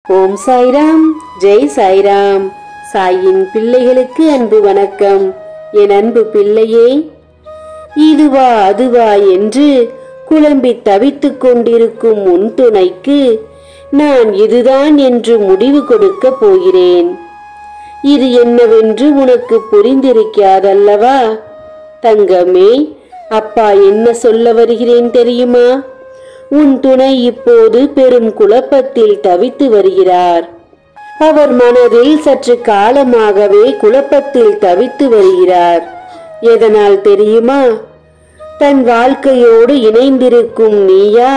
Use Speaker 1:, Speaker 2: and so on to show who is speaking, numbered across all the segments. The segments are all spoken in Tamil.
Speaker 1: ஓம் சாய்ராம் ஜெய் சாய்ராம் சாயின் பிள்ளைகளுக்கு அன்பு வணக்கம் என் அன்பு பிள்ளையே இதுவா அதுவா என்று குழம்பி தவித்துக் கொண்டிருக்கும் உன் துணைக்கு நான் இதுதான் என்று முடிவு கொடுக்கப் போகிறேன் இது என்னவென்று உனக்கு புரிந்திருக்காதல்லவா தங்கமே அப்பா என்ன சொல்ல வருகிறேன் தெரியுமா உன் துணை இப்போது பெரும் குழப்பத்தில் தவித்து வருகிறார் அவர் மனதில் சற்று காலமாகவே குழப்பத்தில் தவித்து வருகிறார் எதனால் தெரியுமா தன் வாழ்க்கையோடு இணைந்திருக்கும் நீயா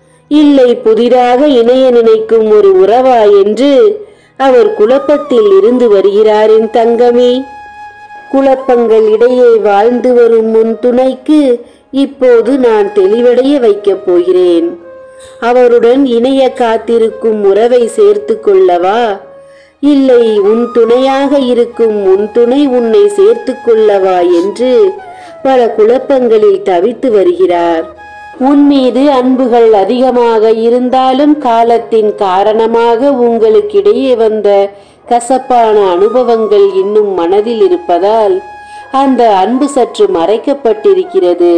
Speaker 1: இல்லை புதிதாக இணைய நினைக்கும் ஒரு உறவா என்று அவர் குழப்பத்தில் இருந்து வருகிறார் என் தங்கமே குழப்பங்கள் இடையே வாழ்ந்து வரும் உன் துணைக்கு இப்போது நான் தெளிவடைய வைக்கப் போகிறேன் அவருடன் இணைய காத்திருக்கும் உறவை சேர்த்து கொள்ளவா இல்லை உன் துணையாக இருக்கும் உன் துணை உன்னை சேர்த்து கொள்ளவா என்று பல குழப்பங்களில் தவித்து வருகிறார் உன் மீது அன்புகள் அதிகமாக இருந்தாலும் காலத்தின் காரணமாக உங்களுக்கிடையே வந்த கசப்பான அனுபவங்கள் இன்னும் மனதில் இருப்பதால் அந்த அன்பு சற்று மறைக்கப்பட்டிருக்கிறது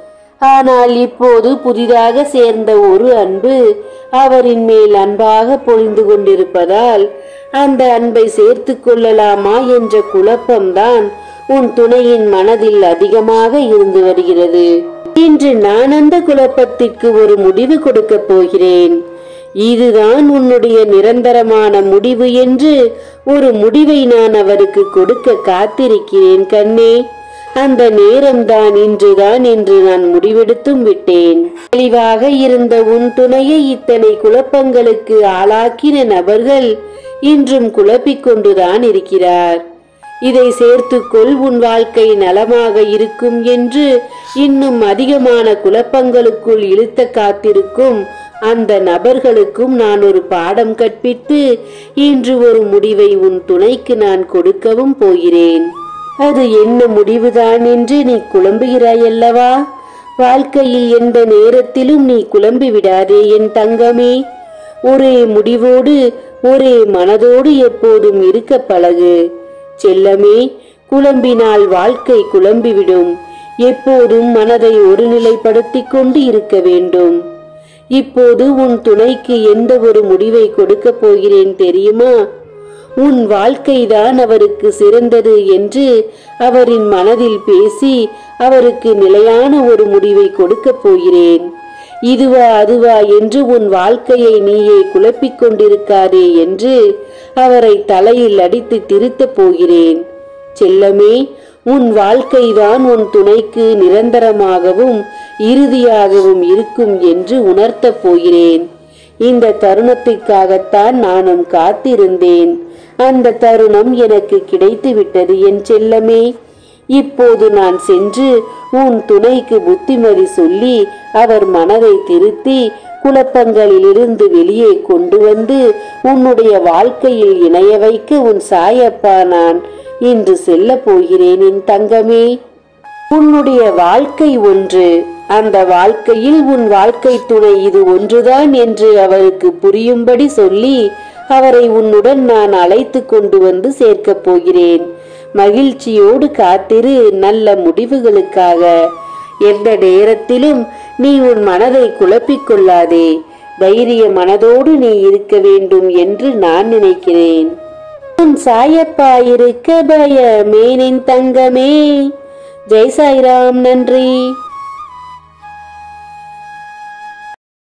Speaker 1: ஆனால் இப்போது புதிதாக சேர்ந்த ஒரு அன்பு அவரின் மேல் அன்பாக பொழிந்து கொண்டிருப்பதால் அந்த அன்பை சேர்த்து கொள்ளலாமா என்ற குழப்பம்தான் உன் துணையின் மனதில் அதிகமாக இருந்து வருகிறது இன்று நான் அந்த குழப்பத்திற்கு ஒரு முடிவு கொடுக்கப் போகிறேன் இதுதான் உன்னுடைய நிரந்தரமான முடிவு என்று ஒரு முடிவை நான் அவருக்கு கொடுக்க காத்திருக்கிறேன் கண்ணே அந்த நேரம்தான் இன்றுதான் என்று நான் முடிவெடுத்தும் விட்டேன் தெளிவாக இருந்த உன் துணையை இத்தனை குழப்பங்களுக்கு ஆளாக்கின நபர்கள் இன்றும் குழப்பிக் கொண்டுதான் இருக்கிறார் இதை சேர்த்துக்கொள் உன் வாழ்க்கை நலமாக இருக்கும் என்று இன்னும் அதிகமான குழப்பங்களுக்குள் இழுத்த காத்திருக்கும் அந்த நபர்களுக்கும் நான் ஒரு பாடம் கற்பித்து இன்று ஒரு முடிவை உன் துணைக்கு நான் கொடுக்கவும் போகிறேன் அது என்ன முடிவுதான் என்று நீ குழம்புகிறாயல்லவா வாழ்க்கையில் எந்த நேரத்திலும் நீ குழம்பி விடாதே என் தங்கமே ஒரே முடிவோடு ஒரே மனதோடு எப்போதும் இருக்க பழகு செல்லமே குழம்பினால் வாழ்க்கை குழம்பிவிடும் எப்போதும் மனதை ஒருநிலைப்படுத்திக் கொண்டு இருக்க வேண்டும் இப்போது உன் துணைக்கு எந்த ஒரு முடிவை கொடுக்கப் போகிறேன் தெரியுமா உன் வாழ்க்கைதான் அவருக்கு சிறந்தது என்று அவரின் மனதில் பேசி அவருக்கு நிலையான ஒரு முடிவை கொடுக்கப் போகிறேன் இதுவா அதுவா என்று உன் வாழ்க்கையை நீயே குழப்பிக் கொண்டிருக்காதே என்று அவரை தலையில் அடித்து திருத்தப் போகிறேன் செல்லமே உன் வாழ்க்கைதான் உன் துணைக்கு நிரந்தரமாகவும் இறுதியாகவும் இருக்கும் என்று உணர்த்தப் போகிறேன் இந்த தருணத்திற்காகத்தான் நானும் காத்திருந்தேன் அந்த தருணம் எனக்கு கிடைத்து விட்டது என் செல்லமே இப்போது நான் சென்று உன் துணைக்கு புத்திமதி சொல்லி அவர் மனதை திருத்தி குழப்பங்களிலிருந்து வெளியே கொண்டு வந்து உன்னுடைய வாழ்க்கையில் இணைய வைக்க உன் சாயப்பா நான் இன்று செல்ல போகிறேன் என் தங்கமே உன்னுடைய வாழ்க்கை ஒன்று அந்த வாழ்க்கையில் உன் வாழ்க்கை துணை இது ஒன்றுதான் என்று அவருக்கு புரியும்படி சொல்லி அவரை உன்னுடன் நான் அழைத்து கொண்டு வந்து சேர்க்கப் போகிறேன் மகிழ்ச்சியோடு காத்திரு நல்ல முடிவுகளுக்காக எந்த நேரத்திலும் நீ உன் மனதை குழப்பிக் கொள்ளாதே தைரிய மனதோடு நீ இருக்க வேண்டும் என்று நான் நினைக்கிறேன் உன் சாயப்பா இருக்க பயமேனின் தங்கமே ஜெய் சாய்ராம் நன்றி